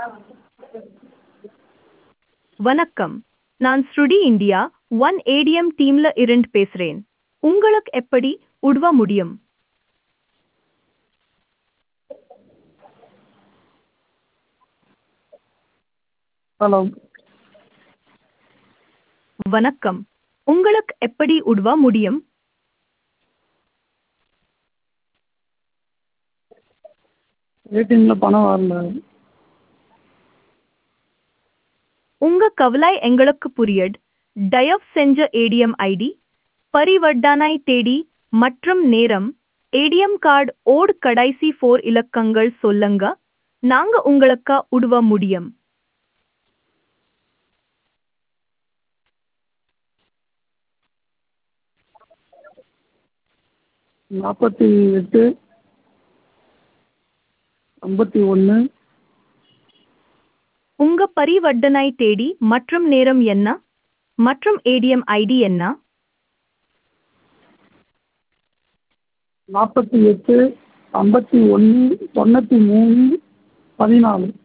வணக்கம் நான் ஸ்ருடி இந்தியா ஒன் ஏடிஎம் டீம்ல இருந்து பேசுறேன் உங்களுக்கு எப்படி உதவ முடியும் ஹலோ வணக்கம் உங்களுக்கு எப்படி உதவ முடியும் ஏடிஎம்ல பணம் வரல உங்க கவலை எங்களுக்கு புரியட் தயவு செஞ்ச ஏடிஎம் ஐடி பரிவர்த்தனை தேதி மற்றும் நேரம் ஏடிஎம் கார்டு ஓட் கடைசி ஃபோர் இலக்கங்கள் சொல்லுங்க நாங்க உங்களுக்கு உதவ முடியும் நாற்பத்தி எட்டு ஐம்பத்தி ஒன்று உங்க பரிவர்த்தனை தேதி மற்றும் நேரம் என்ன மற்றும் ஏடிஎம் ஐடி என்ன நாற்பத்தி எட்டு ஐம்பத்தி ஒன்று தொண்ணூற்றி மூணு பதினாலு